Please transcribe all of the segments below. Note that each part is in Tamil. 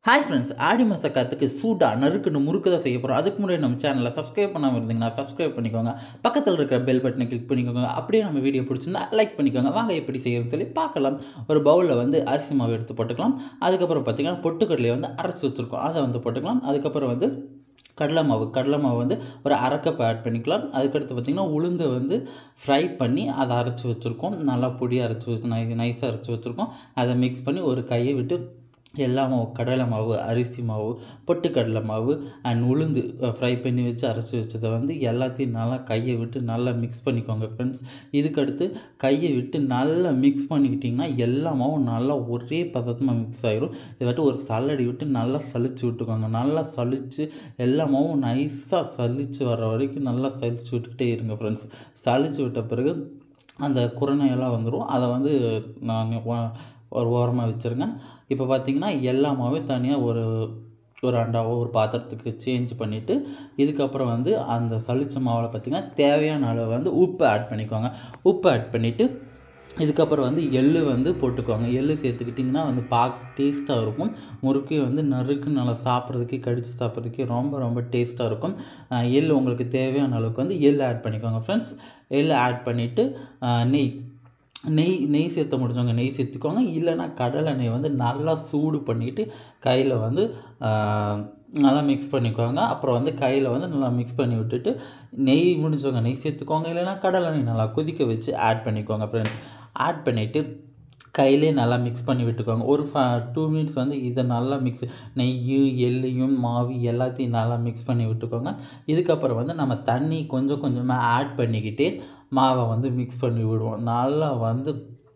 ஹாய் ஃப்ரெண்ட்ஸ் ஆடி மாத காத்துக்கு சூடாக நறுக்குன்னு முறுக்கு தான் செய்ய போகிறோம் அதுக்கு முன்னாடி நம்ம சேனலை சப்ஸ்கிரைப் பண்ணாமல் இருந்தீங்கன்னா சப்ஸ்கிரைப் பண்ணிக்கோங்க பக்கத்தில் இருக்கிற பெல் பட்டனை கிளிக் பண்ணிக்கோங்க அப்படியே நம்ம வீடியோ பிடிச்சிருந்தா லைக் பண்ணிக்கோங்க வாங்க எப்படி செய்யறதுன்னு சொல்லி பார்க்கலாம் ஒரு பவுலில் வந்து அரிசி மாவு எடுத்து போட்டுக்கலாம் அதுக்கப்புறம் பார்த்திங்கன்னா பொட்டுக்கடலையை வந்து அரைச்சி வச்சுருக்கோம் அதை வந்து போட்டுக்கலாம் அதுக்கப்புறம் வந்து கடலை மாவு கடலை மாவு வந்து ஒரு அரை கப் ஆட் பண்ணிக்கலாம் அதுக்கடுத்து பார்த்திங்கன்னா உளுந்தை வந்து ஃப்ரை பண்ணி அதை அரைச்சி வச்சுருக்கோம் நல்லா பொடி அரைச்சி வச்சு நை நைஸாக அரைச்சி வச்சுருக்கோம் அதை மிக்ஸ் பண்ணி ஒரு கையை விட்டு எல்லா மாவு கடலை மாவு அரிசி மாவு பொட்டுக்கடலை மாவு அண்ட் உளுந்து ஃப்ரை பண்ணி வச்சு அரைச்சி வச்சதை வந்து எல்லாத்தையும் நல்லா கையை விட்டு நல்லா மிக்ஸ் பண்ணிக்கோங்க ஃப்ரெண்ட்ஸ் இதுக்கடுத்து கையை விட்டு நல்லா மிக்ஸ் பண்ணிக்கிட்டிங்கன்னா எல்லா மாவும் நல்லா ஒரே பதத்தமாக மிக்ஸ் ஆகிரும் இதை விட்டு ஒரு சல்லடி விட்டு நல்லா சலிச்சு விட்டுக்கோங்க நல்லா சலிச்சு எல்லா மாவும் நைஸாக சலிச்சு வர வரைக்கும் நல்லா சலிச்சு விட்டுக்கிட்டே இருங்க ஃப்ரெண்ட்ஸ் சலிச்சு விட்ட பிறகு அந்த குரணையெல்லாம் வந்துடும் அதை வந்து நான் வ- ஒரு ஓரமாக வச்சுருங்க இப்போ பார்த்தீங்கன்னா எல்லா மாவையும் தனியாக ஒரு ஒரு அண்டாவோ ஒரு பாத்திரத்துக்கு சேஞ்ச் பண்ணிவிட்டு இதுக்கப்புறம் வந்து அந்த சளிச்ச மாவில் பார்த்திங்கன்னா தேவையான அளவு வந்து உப்பு ஆட் பண்ணிக்கோங்க உப்பு ஆட் பண்ணிவிட்டு இதுக்கப்புறம் வந்து எள்ளு வந்து போட்டுக்கோங்க எள்ளு சேர்த்துக்கிட்டிங்கன்னா வந்து பார்க்க டேஸ்ட்டாக இருக்கும் முறுக்கு வந்து நறுக்கு நல்லா சாப்பிட்றதுக்கே கடித்து சாப்பிட்றதுக்கே ரொம்ப ரொம்ப டேஸ்ட்டாக இருக்கும் அஹ் எள்ளு உங்களுக்கு தேவையான அளவுக்கு வந்து எள்ளு ஆட் பண்ணிக்கோங்க ஃப்ரெண்ட்ஸ் எள்ளு ஆட் பண்ணிவிட்டு நெய் நெய் நெய் சேர்த்த முடிஞ்சவங்க நெய் சேர்த்துக்கோங்க இல்லைன்னா கடலை நெய் வந்து நல்லா சூடு பண்ணிவிட்டு கையில் வந்து ஆஹ், நல்லா மிக்ஸ் பண்ணிக்கோங்க அப்புறம் வந்து கையில் வந்து நல்லா மிக்ஸ் பண்ணி விட்டுட்டு நெய் முடிஞ்சவங்க நெய் சேர்த்துக்கோங்க இல்லைன்னா கடலை நெய் நல்லா கொதிக்க வச்சு ஆட் பண்ணிக்கோங்க ஃப்ரெண்ட்ஸ் ஆட் பண்ணிவிட்டு கையிலே நல்லா மிக்ஸ் பண்ணி விட்டுக்கோங்க ஒரு ஃப டூ மினிட்ஸ் வந்து இதை நல்லா மிக்ஸ் நெய் எள்ளையும் மாவு எல்லாத்தையும் நல்லா மிக்ஸ் பண்ணி விட்டுக்கோங்க இதுக்கப்புறம் வந்து நம்ம தண்ணி கொஞ்சம் கொஞ்சமாக ஆட் பண்ணிக்கிட்டே மாவை வந்து மிக்ஸ் பண்ணி விடுவோம் நல்லா வந்து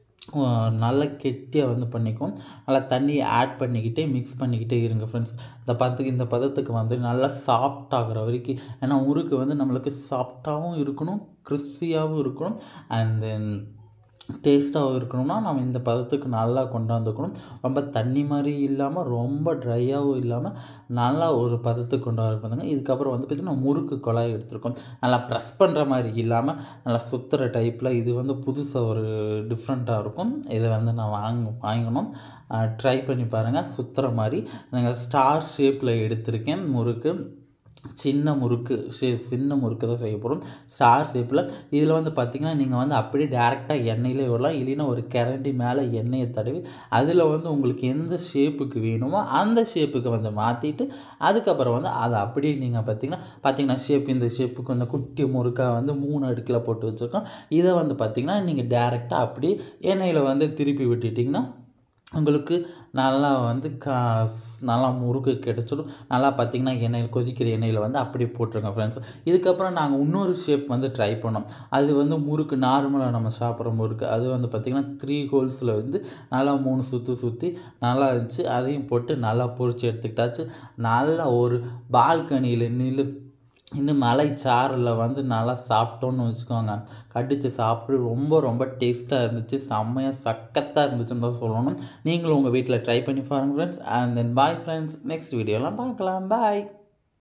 அஹ், நல்லா கெட்டியாக வந்து பண்ணிக்கும் நல்லா தண்ணியை ஆட் பண்ணிக்கிட்டே மிக்ஸ் பண்ணிக்கிட்டே இருங்க ஃப்ரெண்ட்ஸ் இந்த பதத்துக்கு இந்த பதத்துக்கு வந்து நல்லா சாஃப்ட் ஆகுற வரைக்கும் ஏன்னா முறுக்கு வந்து நம்மளுக்கு சாஃப்டாகவும் இருக்கணும் கிறிஸ்பியாகவும் இருக்கணும் அண்ட் தென் டேஸ்ட்டாகவும் இருக்கணும்னா நம்ம இந்த பதத்துக்கு நல்லா கொண்டாந்துக்கணும் ரொம்ப தண்ணி மாதிரி இல்லாமல் ரொம்ப ட்ரையாகவும் இல்லாமல் நல்லா ஒரு பதத்துக்கு கொண்டு வரப்படுங்க இதுக்கப்புறம் வந்து பார்த்திங்கன்னா முறுக்கு குழாய் எடுத்திருக்கோம் நல்லா ப்ரெஸ் பண்ணுற மாதிரி இல்லாமல் நல்லா சுற்றுற டைப்பில் இது வந்து புதுசாக ஒரு டிஃப்ரெண்ட்டாக இருக்கும் இதை வந்து நான் வாங்க வாங்கணும் ட்ரை பண்ணி பாருங்கள் சுற்றுற மாதிரி நாங்கள் ஸ்டார் ஷேப்பில் எடுத்திருக்கேன் முறுக்கு சின்ன முறுக்கு ஷே சின்ன முறுக்கு தான் செய்ய போகிறோம் ஸ்டார் ஷேப்பில் இதில் வந்து பார்த்திங்கன்னா நீங்கள் வந்து அப்படியே டேரெக்டாக எண்ணெயிலே விடலாம் இல்லைன்னா ஒரு கரண்டி மேலே எண்ணெயை தடவி அதில் வந்து உங்களுக்கு எந்த ஷேப்புக்கு வேணுமோ அந்த ஷேப்புக்கு வந்து மாற்றிட்டு அதுக்கப்புறம் வந்து அதை அப்படியே நீங்கள் பார்த்தீங்கன்னா பார்த்தீங்கன்னா ஷேப் இந்த ஷேப்புக்கு வந்து குட்டி முறுக்காக வந்து மூணு அடுக்கில் போட்டு வச்சுருக்கோம் இதை வந்து பார்த்திங்கன்னா நீங்கள் டேரெக்டாக அப்படியே எண்ணெயில் வந்து திருப்பி விட்டுட்டிங்கன்னா உங்களுக்கு நல்லா வந்து கா நல்லா முறுக்கு கிடச்சிடும் நல்லா பார்த்தீங்கன்னா எண்ணெயில் கொதிக்கிற எண்ணெயில் வந்து அப்படியே போட்டுருங்க ஃப்ரெண்ட்ஸ் இதுக்கப்புறம் நாங்கள் இன்னொரு ஷேப் வந்து ட்ரை பண்ணோம் அது வந்து முறுக்கு நார்மலாக நம்ம சாப்பிட்ற முறுக்கு அது வந்து பார்த்திங்கன்னா த்ரீ ஹோல்ஸில் வந்து நல்லா மூணு சுற்றி சுற்றி நல்லா இருந்துச்சு அதையும் போட்டு நல்லா பொரிச்சு எடுத்துக்கிட்டாச்சு நல்லா ஒரு பால்கனியில் நில்லு இன்னும் மலை சாறில் வந்து நல்லா சாப்பிட்டோன்னு வச்சுக்கோங்க கடிச்சு சாப்பிட்டு ரொம்ப ரொம்ப டேஸ்ட்டாக இருந்துச்சு செம்மையாக சக்கத்தாக இருந்துச்சுன்னு தான் சொல்லணும் நீங்களும் உங்கள் வீட்டில் ட்ரை பண்ணி பாருங்கள் friends and then bye friends next வீடியோலாம் பார்க்கலாம் பாய்